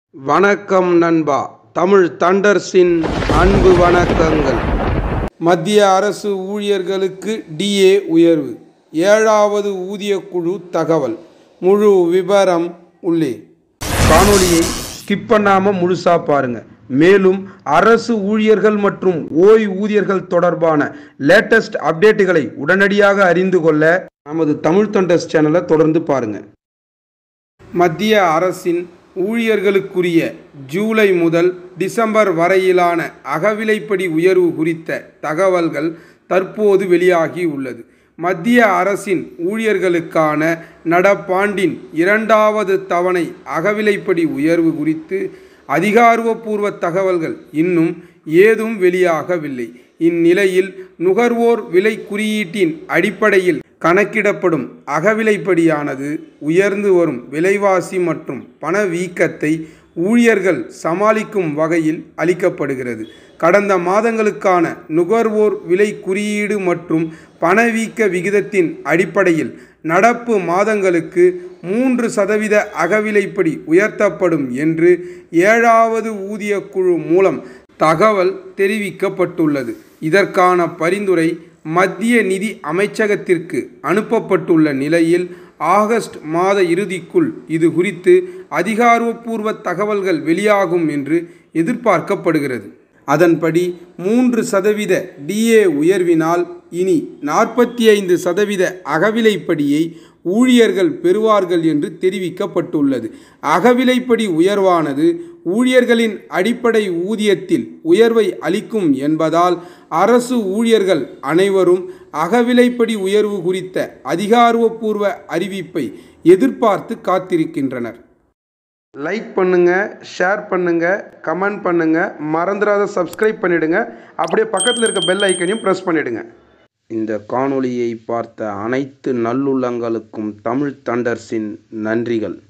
வணக்கம் நண்பா தமிழ் தண்டர்ஸின் அன்பு வணக்கங்கள் மத்திய அரசு ஊழியர்களுக்கு டிஏ உயர்வு ஏழாவது ஊதியக்குழு தகவல் முழு விவரம் உள்ளே காணொளியை ஸ்கிப் பண்ணாம முழுசா பாருங்க மேலும் அரசு ஊழியர்கள் மற்றும் ஓய்வூதியர்கள் தொடர்பான லேட்டஸ்ட் அப்டேட்டுகளை உடனடியாக அறிந்து கொள்ள நமது தமிழ் தொண்டர்ஸ் சேனலை தொடர்ந்து பாருங்க மத்திய அரசின் ஊழியர்களுக்குரிய ஜூலை முதல் டிசம்பர் வரையிலான அகவிலைப்படி உயர்வு குறித்த தகவல்கள் தற்போது வெளியாகி உள்ளது மத்திய அரசின் ஊழியர்களுக்கான நடப்பாண்டின் இரண்டாவது தவணை அகவிலைப்படி உயர்வு குறித்து அதிகாரப்பூர்வ தகவல்கள் இன்னும் ஏதும் வெளியாகவில்லை இந்நிலையில் நுகர்வோர் விலை குறியீட்டின் அடிப்படையில் கணக்கிடப்படும் அகவிலைப்படியானது உயர்ந்து வரும் விலைவாசி மற்றும் பணவீக்கத்தை ஊழியர்கள் சமாளிக்கும் வகையில் அளிக்கப்படுகிறது கடந்த மாதங்களுக்கான நுகர்வோர் விலை குறியீடு மற்றும் பணவீக்க விகிதத்தின் அடிப்படையில் நடப்பு மாதங்களுக்கு மூன்று சதவீத அகவிலைப்படி உயர்த்தப்படும் என்று ஏழாவது ஊதியக்குழு மூலம் தகவல் தெரிவிக்கப்பட்டுள்ளது இதற்கான பரிந்துரை மத்திய நிதி அமைச்சகத்திற்கு அனுப்பப்பட்டுள்ள நிலையில் ஆகஸ்ட் மாத இறுதிக்குள் இது குறித்து அதிகாரப்பூர்வ தகவல்கள் வெளியாகும் என்று எதிர்பார்க்கப்படுகிறது அதன்படி மூன்று சதவீத டிஏ உயர்வினால் இனி நாற்பத்தி ஐந்து சதவீத அகவிலைப்படியை ஊழியர்கள் பெறுவார்கள் என்று தெரிவிக்கப்பட்டுள்ளது அகவிலைப்படி உயர்வானது ஊழியர்களின் அடிப்படை ஊதியத்தில் உயர்வை அளிக்கும் என்பதால் அரசு ஊழியர்கள் அனைவரும் அகவிலைப்படி உயர்வு குறித்த அதிகாரப்பூர்வ அறிவிப்பை எதிர்பார்த்து காத்திருக்கின்றனர் லைக் பண்ணுங்க ஷேர் பண்ணுங்க கமெண்ட் பண்ணுங்க மறந்துடாத சப்ஸ்கிரைப் பண்ணிடுங்க அப்படியே பக்கத்தில் இருக்க பெல் ஐக்கனையும் ப்ரெஸ் பண்ணிடுங்க இந்த காணொளியை பார்த்த அனைத்து நல்லுள்ளங்களுக்கும் தமிழ் தண்டர்ஸின் நன்றிகள்